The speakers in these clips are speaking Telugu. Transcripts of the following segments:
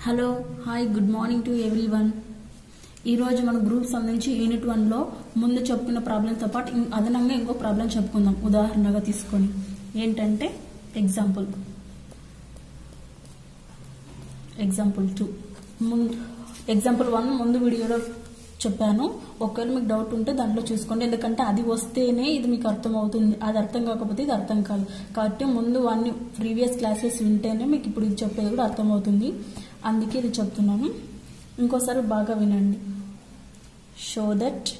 hello hi good morning to everyone ఈరోజు మన గ్రూప్ సంబంధించి యూనిట్ వన్లో ముందు చెప్పుకున్న ప్రాబ్లంతో పాటు ఇం- అదనంగా ఇంకో ప్రాబ్లం చెప్పుకుందాం ఉదాహరణగా తీసుకొని ఏంటంటే ఎగ్జాంపుల్ ఎగ్జాంపుల్ టూ ముందు ఎగ్జాంపుల్ వన్ ముందు వీడియోలో చెప్పాను ఒకవేళ మీకు డౌట్ ఉంటే దాంట్లో చూసుకోండి ఎందుకంటే అది వస్తేనే ఇది మీకు అర్థం అవుతుంది అది అర్థం కాకపోతే ఇది అర్థం కాదు కాబట్టి ముందు అన్ని ప్రీవియస్ క్లాసెస్ వింటేనే మీకు ఇప్పుడు ఇది చెప్పేది కూడా అర్థం అవుతుంది అందుకే ఇది చెప్తున్నాను ఇంకోసారి బాగా వినండి show that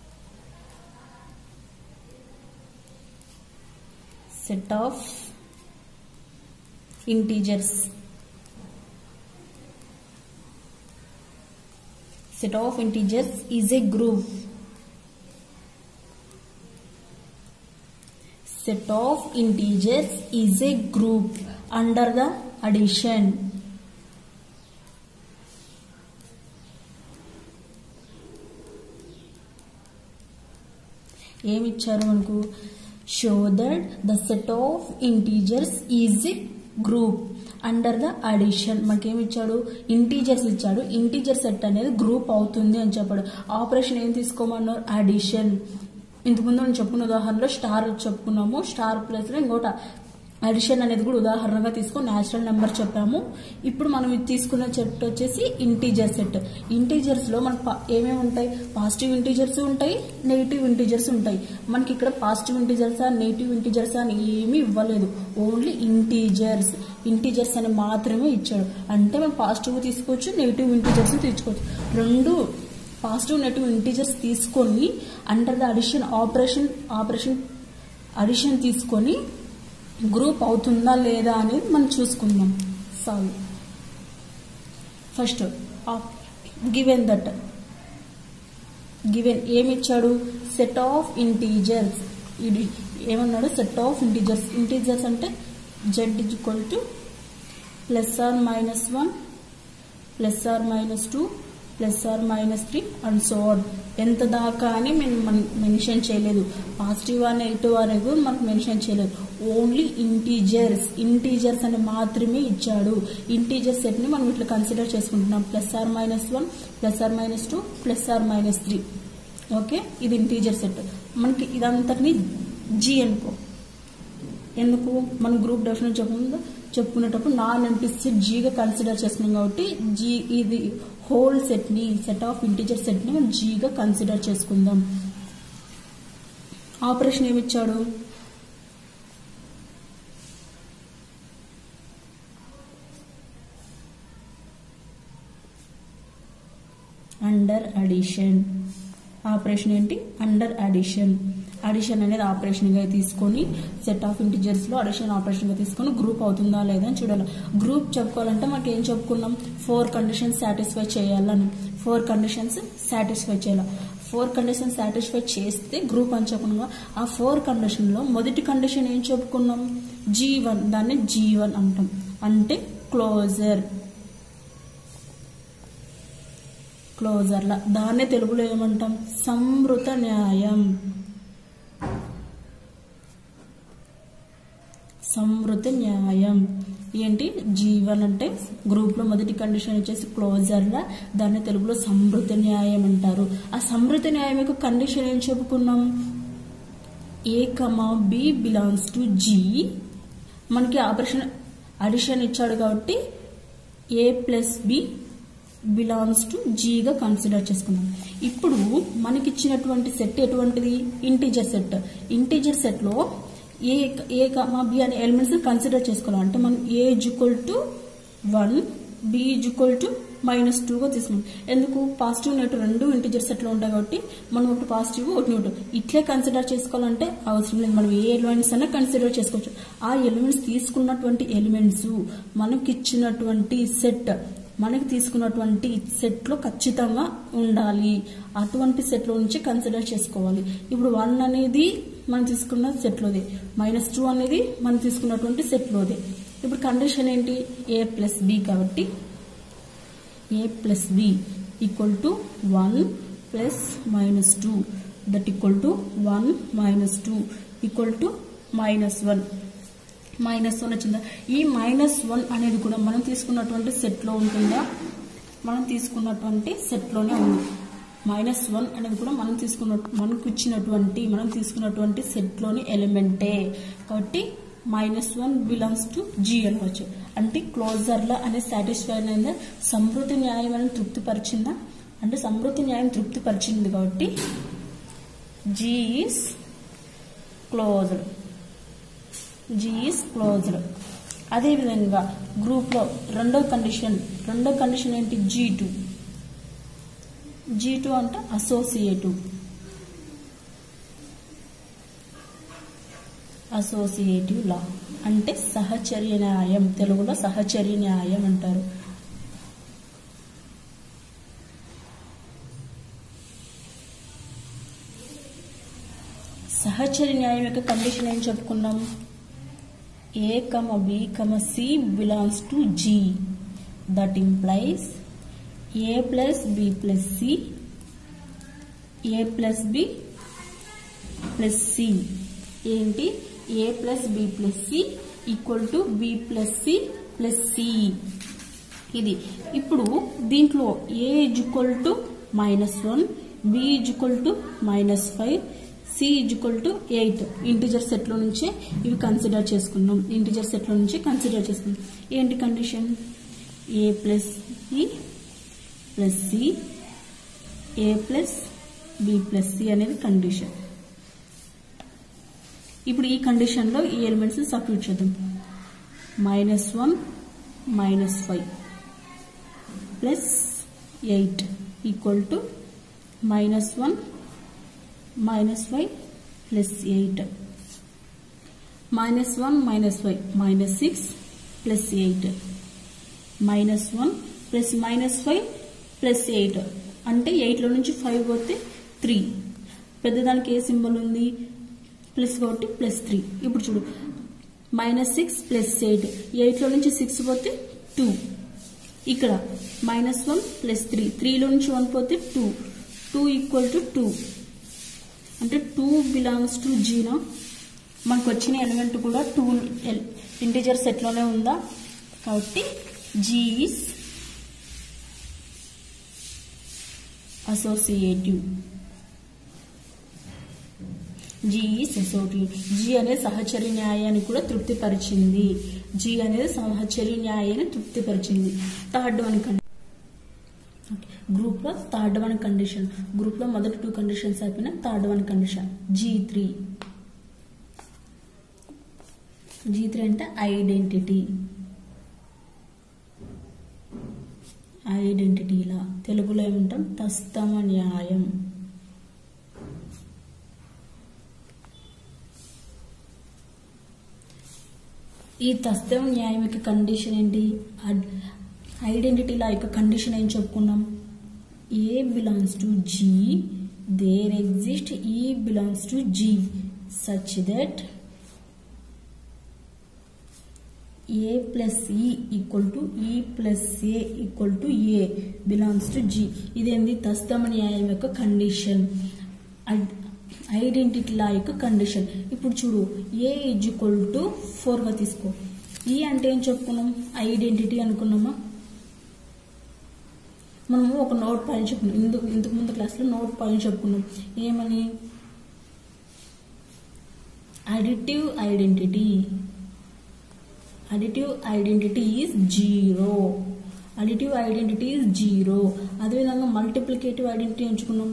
set of integers set of integers is a group set of integers is a group under the addition ఏమి ఇచ్చారు మనకు show that the set of integers is a group under the addition మనకేమి ఇచ్చాడు ఇంటీజర్స్ ఇచ్చాడు ఇంటీజర్ సెట్ అనేది గ్రూప్ అవుతుంది అని చెప్పాడు ఆపరేషన్ ఏం తీసుకోమన్నారు అడిషన్ ఇంతకుముందు నేను చెప్పుకున్న ఉదాహరణలో స్టార్ చెప్పుకున్నాము స్టార్ ప్లేస్ లో ఇంకోట అడిషన్ అనేది కూడా ఉదాహరణగా తీసుకొని న్యాచురల్ నెంబర్ చెప్పాము ఇప్పుడు మనం ఇది తీసుకున్న సెట్ వచ్చేసి ఇంటీజర్ సెట్ ఇంటీజర్స్ లో మనకు పా- ఏమేమి ఉంటాయి పాజిటివ్ ఇంటీజర్స్ ఉంటాయి నెగిటివ్ ఇంటీజర్స్ ఉంటాయి మనకి ఇక్కడ పాజిటివ్ ఇంటీజర్స్ నెగిటివ్ ఇంటీజర్స్ అని ఏమీ ఇవ్వలేదు ఓన్లీ ఇంటీజర్స్ ఇంటీజర్స్ అని మాత్రమే ఇచ్చాడు అంటే మనం పాజిటివ్ తీసుకోవచ్చు నెగిటివ్ ఇంటీజర్స్ తీసుకోవచ్చు రెండు పాజిటివ్ నెగిటివ్ ఇంటీజర్స్ తీసుకొని under the addition operation operation addition తీసుకొని గ్రూప్ అవుతుందా లేదా అనేది మనం చూసుకుందాం solve first given that given ఏమి ఇచ్చాడు సెట్ ఆఫ్ ఇంటీజర్స్ ఇది ఏమన్నాడు సెట్ ఆఫ్ ఇంటీజర్స్ ఇంటీజర్స్ అంటే Z is equal to plus or minus one plus or minus two plus or minus three and so on ఎంత దాకా అని మేము మెన్షన్ చేయలేదు పాజిటివ్ ఆ నెగిటివ్ అనేది కూడా మనకు మెన్షన్ చేయలేదు ఓన్లీ ఇంటీజర్స్ ఇంటీజర్స్ అని మాత్రమే ఇచ్చాడు ఇంటీజర్ సెట్ ని మనం ఇట్లా కన్సిడర్ చేసుకుంటున్నాం plus or minus one plus or minus two plus or minus three okay ఇది ఇంటీజర్ సెట్ మనకి ఇదంతటిని జీ అనుకో ఎందుకు మనం గ్రూప్ డెఫినెట్ చెప్పుకుందా చెప్పుకునేటప్పుడు నాన్ ఎంటీ సెట్ జీగా కన్సిడర్ చేసుకున్నాం కాబట్టి జీ ఇది హోల్ సెట్ ని సెట్ ఆఫ్ ఇంటీజర్ సెట్ ని మనం జీగా కన్సిడర్ చేసుకుందాం ఆపరేషన్ ఏమి ఇచ్చాడు అండర్ అడిషన్ ఆపరేషన్ ఏంటి అండర్ అడిషన్ అడిషన్ అనేది ఆపరేషన్ గా తీసుకొని సెట్ ఆఫ్ ఇంటిజర్స్ లో అడిషన్ ఆపరేషన్ గా తీసుకొని గ్రూప్ అవుతుందా లేదా అని చూడాలి గ్రూప్ చెప్పుకోవాలంటే మనకి ఏం చెప్పుకున్నాం ఫోర్ కండిషన్స్ సాటిస్ఫై చేయాలని ఫోర్ కండిషన్స్ సాటిస్ఫై చేయాలి ఫోర్ కండిషన్ సాటిస్ఫై చేస్తే గ్రూప్ అని చెప్పుకున్నాం ఆ ఫోర్ కండిషన్ లో మొదటి కండిషన్ ఏం చెప్పుకున్నాం జీ వన్ దాన్ని జీ వన్ అంటాం అంటే క్లోజర్ క్లోజర్ల దాన్నే తెలుగులో ఏమంటాం సంవృత న్యాయం సంవృత న్యాయం ఏంటి జీవన్ అంటే గ్రూప్ లో మొదటి కండిషన్ వచ్చేసి క్లోజర్ల దాన్ని తెలుగులో సంవృత న్యాయం అంటారు ఆ సంవృత న్యాయం యొక్క కండిషన్ ఏం చెప్పుకున్నాం a comma b belongs to G మనకి ఆపరేషన్ అడిషన్ ఇచ్చాడు కాబట్టి a plus b belongs to జీగా కన్సిడర్ చేసుకున్నాం ఇప్పుడు మనకి ఇచ్చినటువంటి సెట్ ఎటువంటిది ఇంటీజర్ సెట్ ఇంటీజర్ సెట్ లో ఏ ఏ కమా బి అనే ఎలిమెంట్స్ కన్సిడర్ చేసుకోవాలి అంటే మనం a equal to one b equal to minus టూగా తీసుకున్నాం ఎందుకు పాజిటివ్ నెగిటివ్ రెండు ఇంటీజర్ సెట్ లో ఉంటాయి కాబట్టి మనం ఒకటి పాజిటివ్ ఒకటి నెగిటివ్ ఇట్లే కన్సిడర్ చేసుకోవాలంటే అవసరం లేదు మనం ఏ ఎలిమెంట్స్ అయినా కన్సిడర్ చేసుకోవచ్చు ఆ ఎలిమెంట్స్ తీసుకున్నటువంటి ఎలిమెంట్స్ మనకి ఇచ్చినటువంటి సెట్ మనకి తీసుకున్నటువంటి సెట్ లో ఖచ్చితంగా ఉండాలి అటువంటి సెట్ లో నుంచి కన్సిడర్ చేసుకోవాలి ఇప్పుడు వన్ అనేది మనం తీసుకున్న సెట్ లోదే మైనస్ టూ అనేది మనం తీసుకున్నటువంటి సెట్ లోదే ఇప్పుడు కండిషన్ ఏంటి ఏ ప్లస్ బి కాబట్టి a plus b equal to one plus minus two that equal to one minus two equal to minus one minus one వచ్చిందా ఈ మైనస్ వన్ అనేది కూడా మనం తీసుకున్నటువంటి సెట్లో ఉంటుందా మనం తీసుకున్నటువంటి సెట్లోనే ఉంది మైనస్ వన్ అనేది కూడా మనం తీసుకున్న మనకు ఇచ్చినటువంటి మనం తీసుకున్నటువంటి సెట్లోని ఎలిమెంటే కాబట్టి minus one belongs to G అనవచ్చు అంటే క్లోజర్ల అనే సాటిస్ఫై అయిందా సమృద్ధి న్యాయం అనేది తృప్తిపరిచిందా అంటే సమృద్ధి న్యాయం తృప్తిపరిచింది కాబట్టి G is closed G is closed అదేవిధంగా గ్రూప్లో రెండో కండిషన్ రెండో కండిషన్ ఏంటి జీ టూ జీ టూ అంటే అసోసియేటివ్ అసోసియేటివ్ లా అంటే సహచర్య న్యాయం తెలుగులో సహచర్య న్యాయం అంటారు సహచర్య న్యాయం యొక్క కండిషన్ ఏం చెప్పుకున్నాం a comma b comma c belongs to G that implies a plus b plus c a plus b plus c ఏంటి a plus b plus c equal to b plus c plus c ఇది ఇప్పుడు దీంట్లో a equal to minus one b equal to minus five c equal to eight integer సెట్లో నుంచే ఇవి కన్సిడర్ చేసుకున్నాం ఇంటిజర్ సెట్లో నుంచి కన్సిడర్ చేసుకున్నాం ఏంటి condition a plus e plus c a plus b plus c అనేది కండిషన్ ఇప్పుడు ఈ కండిషన్లో ఈ ఎలిమెంట్స్ సబ్స్టిట్యూట్ చేద్దాం minus one minus five plus eight equal to minus one minus five plus eight minus one minus five minus six plus eight minus one plus minus five plus eight అంటే ఎయిట్లో నుంచి ఫైవ్ పోతే త్రీ పెద్దదానికి ఏ సింబల్ ఉంది ప్లస్ కాబట్టి ప్లస్ త్రీ ఇప్పుడు చూడు మైనస్ సిక్స్ ప్లస్ ఎయిట్ ఎయిట్లో నుంచి సిక్స్ పోతే టూ ఇక్కడ మైనస్ వన్ ప్లస్ త్రీ త్రీలో నుంచి వన్ పోతే two two equal to two అంటే టూ బిలాంగ్స్ టు జీనా మనకు వచ్చిన ఎలిమెంట్ కూడా టూ ఇంటిజర్ సెట్లోనే ఉందా కాబట్టి G is associative G is associative G అనేది సహచర్య న్యాయాన్ని కూడా తృప్తిపరిచింది జీ అనేది సహచర్య న్యాయాన్ని తృప్తిపరిచింది థర్డ్ వన్ కండిషన్ గ్రూప్లో థర్డ్ వన్ కండిషన్ గ్రూప్లో మొదటి టూ కండిషన్స్ అయిపోయినా third one condition G three G three అంటే ఐడెంటిటీ ఐడెంటిటీలా తెలుగులో ఏమంటాం తస్తమ న్యాయం ఈ తస్తమ న్యాయం యొక్క కండిషన్ ఏంటి ఐడెంటిటీలా యొక్క కండిషన్ ఏం చెప్పుకున్నాం a belongs to G there exist e belongs to G such that a plus e equal to e plus a equal to a belongs to G ఇదేంది తస్తమ న్యాయం యొక్క కండిషన్ ఐడెంటిటీ లా యొక్క కండిషన్ ఇప్పుడు చూడు ఏ ఈజ్ ఈక్వల్ టు ఫోర్గా తీసుకో ఈ అంటే ఏం చెప్పుకున్నాం ఐడెంటిటీ అనుకున్నామా మనము ఒక నోట్ పాయింట్ చెప్పుకున్నాం ఇందుకు ఇంతకు ముందు క్లాస్లో నోట్ పాయింట్ చెప్పుకున్నాం ఏమని additive identity additive identity is zero additive identity is zero అదేవిధంగా మల్టిప్లికేటివ్ ఐడెంటిటీ ఎంచుకున్నాం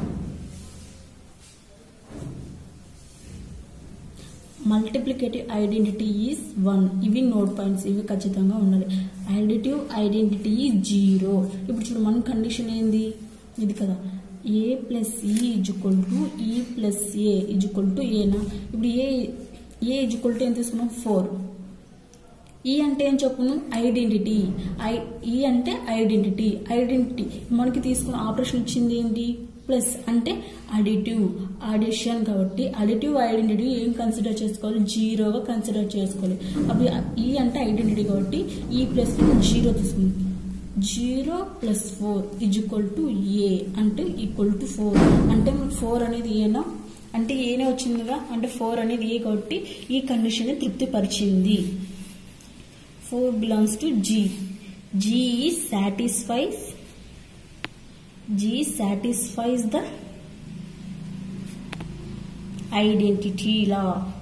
మల్టిప్లికేటివ్ ఐడెంటిటీ ఈజ్ వన్ ఇవి నోట్ పాయింట్స్ ఇవి ఖచ్చితంగా ఉండాలి ఐడెంటివ్ ఐడెంటిటీ ఈజ్ జీరో ఇప్పుడు చూడు మన కండిషన్ ఏంది ఇది కదా a plus e equal to e plus a equal to ఏనా ఇప్పుడు ఏ ఏ ఈజ్వల్ టు ఏం తీసుకున్నాం ఫోర్ ఈ అంటే ఏం చెప్పును ఐడెంటిటీ ఐ ఈ అంటే ఐడెంటిటీ ఐడెంటిటీ మనకి తీసుకున్న ఆపరేషన్ ఇచ్చింది ఏంటి ప్లస్ అంటే అడిటివ్ అడిషన్ కాబట్టి అడిటివ్ ఐడెంటిటీ ఏం కన్సిడర్ చేసుకోవాలి జీరోగా కన్సిడర్ చేసుకోవాలి అప్పుడు ఈ అంటే ఐడెంటిటీ కాబట్టి ఈ ప్లస్ జీరో తీసుకుంది zero plus four is equal to a అంటే ఈక్వల్ టు ఫోర్ అంటే మనకు ఫోర్ అనేది ఏనా అంటే ఏనే వచ్చిందిగా అంటే ఫోర్ అనేది ఏ కాబట్టి ఈ కండిషన్ తృప్తిపరిచింది four belongs to G G satisfies G satisfies the identity law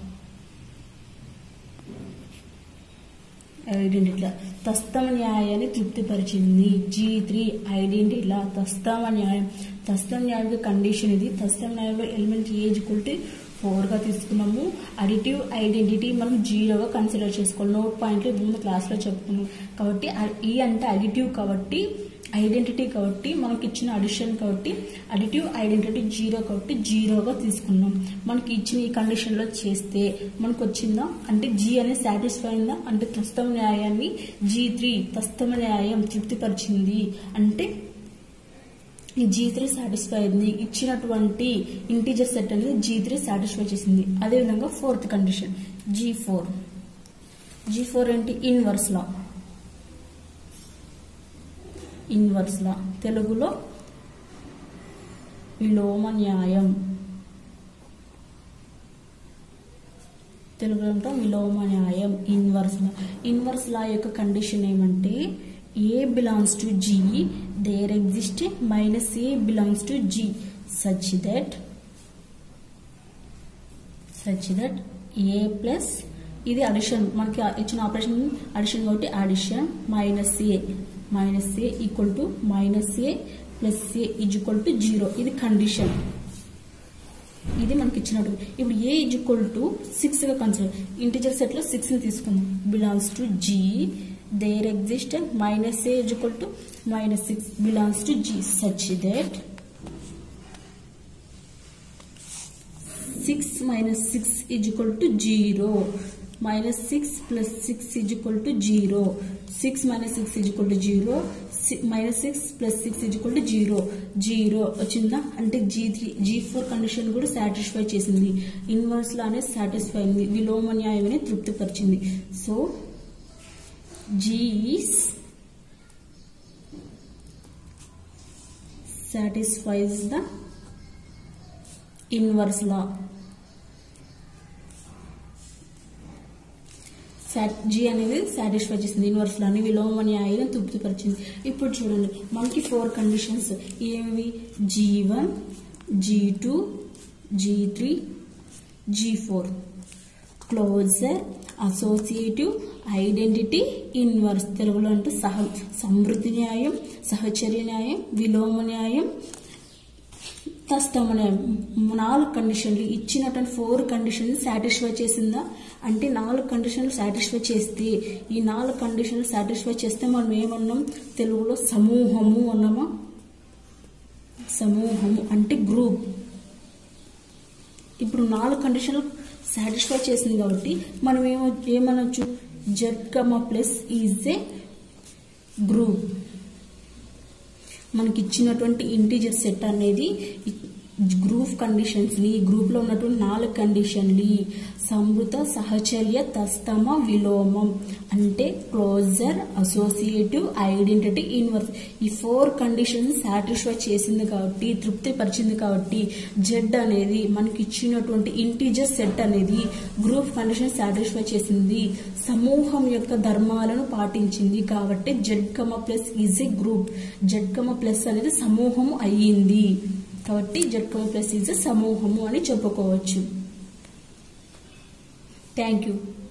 identity తస్తమ న్యాయాన్ని తృప్తిపరిచింది జీ త్రీ ఐడెంటిటీ లా తస్తమ న్యాయం తస్తమ న్యాయం కండిషన్ ఇది తస్తమ న్యాయంలో ఎలిమెంట్ ఏజ్ ఈక్వల్ ఫోర్ గా తీసుకున్నాము అడిటివ్ ఐడెంటిటీ మనం జీరోగా కన్సిడర్ చేసుకోవాలి నోట్ పాయింట్లు ముందు క్లాస్ లో చెప్పుకున్నాం కాబట్టి ఈ అంటే అడిటివ్ కాబట్టి ఐడెంటిటీ కాబట్టి మనకి ఇచ్చిన అడిషన్ కాబట్టి అడిటివ్ ఐడెంటిటీ జీరో కాబట్టి జీరోగా తీసుకున్నాం మనకి ఇచ్చిన ఈ కండిషన్ లో చేస్తే మనకు వచ్చిందా అంటే జీ అనేది సాటిస్ఫై అయిందా అంటే తస్తమ న్యాయాన్ని జీ త్రీ తస్తమ న్యాయం తృప్తిపరిచింది అంటే ఈ జీ త్రీ సాటిస్ఫై అయింది ఇచ్చినటువంటి ఇంటీజర్ సెట్ అనేది జీ త్రీ సాటిస్ఫై చేసింది అదేవిధంగా fourth condition G four G four ఏంటి ఇన్వర్స్ లా ఇన్వర్స్ లా తెలుగులో విలోమ న్యాయం తెలుగులో అంటాం విలోమ న్యాయం ఇన్వర్స్ లా ఇన్వర్స్ లా యొక్క కండిషన్ ఏమంటే a belongs to G there exist minus a belongs to G such that such that a plus ఇది అడిషన్ మనకి ఇచ్చిన ఆపరేషన్ అడిషన్ కాబట్టి addition minus a minus a equal to minus a plus a is equal to zero ఇది కండిషన్ ఇది మనకి ఇచ్చినట్టు ఇప్పుడు a is equal to six గా కన్సిడర్ ఇంటిజర్ సెట్ లో సిక్స్ ని తీసుకుందాం belongs to G there exist minus a is equal to minus six belongs to G such that six minus six is equal to zero minus six plus six is equal to zero six minus six is equal to zero minus six plus six is equal to zero zero వచ్చిందా అంటే G three G four condition కూడా సాటిస్ఫై చేసింది ఇన్వర్స్ లానే సాటిస్ఫై అయింది విలోమ న్యాయం అని తృప్తిపరిచింది so G's satisfies the inverse law G అనేది సాటిస్ఫై చేసింది ఇన్వర్స్ లాని విలోమ న్యాయం తృప్తిపరిచింది ఇప్పుడు చూడండి మనకి ఫోర్ కండిషన్స్ ఏవి G one G two G three G four closure associative identity inverse తెలుగులో అంటే సహ సమృద్ధి న్యాయం సహచర్య న్యాయం విలోమ న్యాయం తస్తమ న్యాయం నాలుగు కండిషన్లు ఇచ్చినటువంటి ఫోర్ కండిషన్లు సాటిస్ఫై చేసిందా అంటే నాలుగు కండిషన్లు సాటిస్ఫై చేస్తే ఈ నాలుగు కండిషన్లు సాటిస్ఫై చేస్తే మనం ఏమన్నాం తెలుగులో సమూహము అన్నామా సమూహము అంటే గ్రూప్ ఇప్పుడు నాలుగు కండిషన్లు సాటిస్ఫై చేసింది కాబట్టి మనం ఏమో ఏమనొచ్చు Z comma plus is a group మనకి ఇచ్చినటువంటి ఇంటీజర్ సెట్ అనేది గ్రూప్ కండిషన్స్ ని గ్రూప్ లో ఉన్నటువంటి నాలుగు కండిషన్లు సమృత సహచర్య తస్తమ విలోమం అంటే క్లోజర్ అసోసియేటివ్ ఐడెంటిటీ ఇన్వర్స్ ఈ ఫోర్ కండిషన్స్ సాటిస్ఫై చేసింది కాబట్టి తృప్తి పరిచింది కాబట్టి జెడ్ అనేది మనకి ఇచ్చినటువంటి ఇంటీజర్ సెట్ అనేది గ్రూప్ కండిషన్ సాటిస్ఫై చేసింది సమూహం యొక్క ధర్మాలను పాటించింది కాబట్టి Z comma plus is a group Z comma plus అనేది సమూహం అయ్యింది కాబట్టి జెడ్ కమ ప్లస్ ఈజ్ సమూహము అని చెప్పుకోవచ్చు థ్యాంక్ యూ